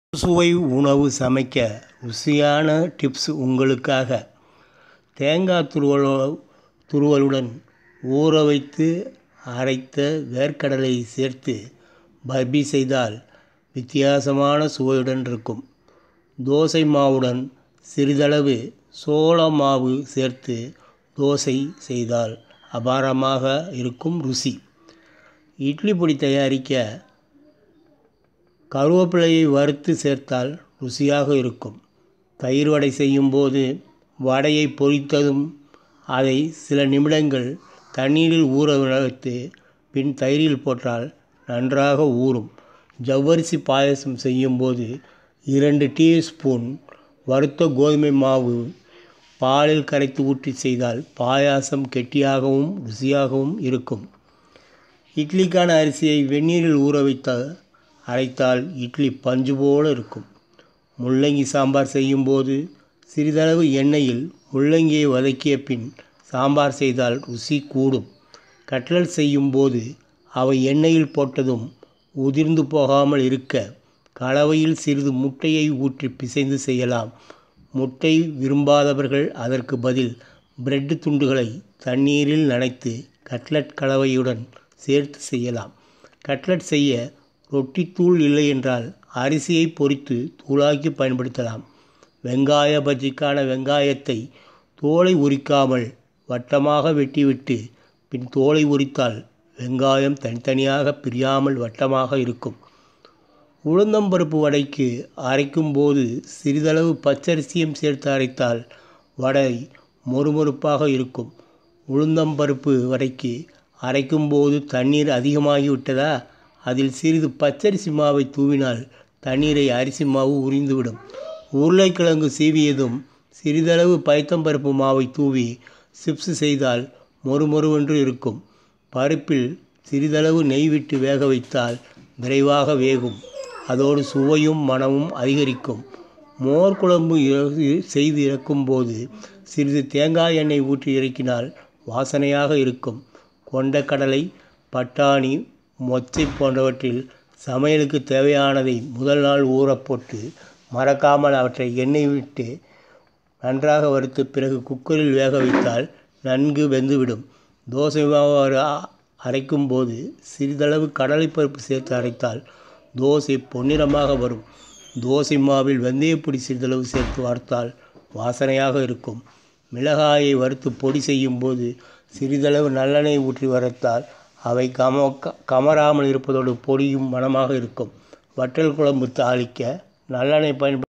அறுசுவை உணவு சமைக்க ருசியான டிப்ஸ் உங்களுக்காக தேங்காய் துருவலோ துருவலுடன் ஊற வைத்து அரைத்த வேர்க்கடலை சேர்த்து பர்பி செய்தால் வித்தியாசமான சுவையுடன் இருக்கும் தோசை மாவுடன் சிறிதளவு சோள மாவு சேர்த்து தோசை செய்தால் அபாரமாக இருக்கும் ருசி இட்லி பொடி தயாரிக்க கருவேப்பிலையை வறுத்து சேர்த்தால் ருசியாக இருக்கும் தயிர் வடை செய்யும்போது வடையை பொரித்ததும் அதை சில நிமிடங்கள் தண்ணீரில் ஊற வைத்து பின் தயிரில் போட்டால் நன்றாக ஊறும் ஜவ்வரிசி பாயசம் செய்யும்போது இரண்டு டீஸ்பூன் வறுத்த கோதுமை மாவு பாலில் கரைத்து ஊற்றி செய்தால் பாயாசம் கெட்டியாகவும் ருசியாகவும் இருக்கும் இட்லிக்கான அரிசியை வெந்நீரில் ஊற வைத்த அரைத்தால் இட்லி பஞ்சு போல இருக்கும் முள்ளங்கி சாம்பார் செய்யும்போது சிறிதளவு எண்ணெயில் முள்ளங்கியை வதக்கிய பின் சாம்பார் செய்தால் ருசி கூடும் கட்லட் செய்யும்போது அவை எண்ணெயில் போட்டதும் உதிர்ந்து போகாமல் இருக்க கலவையில் சிறிது முட்டையை ஊற்றி பிசைந்து செய்யலாம் முட்டை விரும்பாதவர்கள் அதற்கு பதில் பிரெட் துண்டுகளை தண்ணீரில் நனைத்து கட்லட் கலவையுடன் சேர்த்து செய்யலாம் கட்லட் செய்ய ரொட்டி தூள் இல்லை என்றால் அரிசியை பொரித்து தூளாக்கி பயன்படுத்தலாம் வெங்காய பஜ்ஜிக்கான வெங்காயத்தை தோலை உரிக்காமல் வட்டமாக வெட்டிவிட்டு பின் தோலை உரித்தால் வெங்காயம் தனித்தனியாக பிரியாமல் வட்டமாக இருக்கும் உளுந்தம்பருப்பு வடைக்கு அரைக்கும்போது சிறிதளவு பச்சரிசியும் சேர்த்து அரைத்தால் வடை மொறுமொறுப்பாக இருக்கும் உளுந்தம்பருப்பு வடைக்கு அரைக்கும்போது தண்ணீர் அதிகமாகிவிட்டதா அதில் சிறிது பச்சரிசி மாவை தூவினால் தண்ணீரை அரிசி மாவு உறிந்துவிடும் உருளைக்கிழங்கு சீவியதும் சிறிதளவு பயத்தம்பருப்பு மாவை தூவி சிப்ஸ் செய்தால் மொறுமொறுவென்று இருக்கும் பருப்பில் சிறிதளவு நெய் விட்டு வேக வைத்தால் விரைவாக வேகும் அதோடு சுவையும் மனமும் அதிகரிக்கும் மோர் குழம்பு செய்து இறக்கும்போது சிறிது தேங்காய் எண்ணெய் ஊற்றி இறக்கினால் வாசனையாக இருக்கும் கொண்டக்கடலை பட்டாணி மொச்சை போன்றவற்றில் சமையலுக்கு தேவையானதை முதல் நாள் ஊற போட்டு மறக்காமல் அவற்றை எண்ணெய் விட்டு நன்றாக வறுத்து பிறகு குக்கரில் வேக வைத்தால் நன்கு வெந்துவிடும் தோசை மாவு அரைக்கும்போது சிறிதளவு கடலைப்பருப்பு சேர்த்து அரைத்தால் தோசை பொன்னிறமாக வரும் தோசை மாவில் வெந்தயப்பொடி சிறிதளவு சேர்த்து வறுத்தால் வாசனையாக இருக்கும் மிளகாயை வறுத்து பொடி செய்யும்போது சிறிதளவு நல்லெண்ணெய் ஊற்றி வறுத்தால் அவை கம கமராமல் இருப்பதோடு பொடியும் மனமாக இருக்கும் வற்றல் குழம்பு தாளிக்க நல்லெண்ணெய் பயன்படுத்த